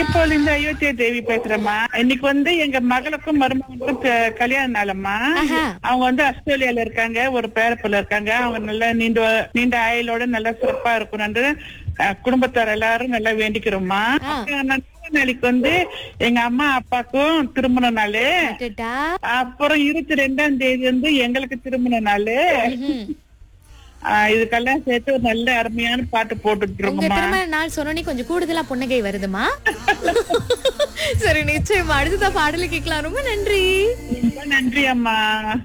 இப்போ இந்த அயோத்தியா தேவி பேசுறேம்மா இன்னைக்கு வந்து எங்க மகளுக்கும் மருமகனுக்கும் க- கல்யாண நாளம்மா ஆஹா. அவங்க வந்து ஆஸ்திரேலியால இருக்காங்க ஒரு பேரப்புல இருக்காங்க அவங்க நல்லா நீண்ட நீண்ட ஆயுளோட நல்லா சிறப்பா இருக்கணும்னு அஹ், குடும்பத்தார் எல்லாரும் நல்லா வேண்டிக்கிறோம்மா ஆ. நான் நாளைக்கு வந்து எங்க அம்மா அப்பாக்கும் திருமண நாளு அடடா. அப்புறம் இருபத்தி ரெண்டாம் தேதி வந்து எங்களுக்கு திருமண நாளு ம்ஹும். ஆஹ் இதுக்கெல்லாம் சேர்த்து ஒரு நல்ல அருமையான பாட்டு போட்டுட்டு உங்க இருக்கோம்மா திருமண நாள் சொன்னோனே கொஞ்சம் கூடுதலா புன்னகை வருதுமா சரி நிச்சயமா அடுத்ததா பாடலை கேட்கலாம் ரொம்ப நன்றி ரொம்ப நன்றி அம்மா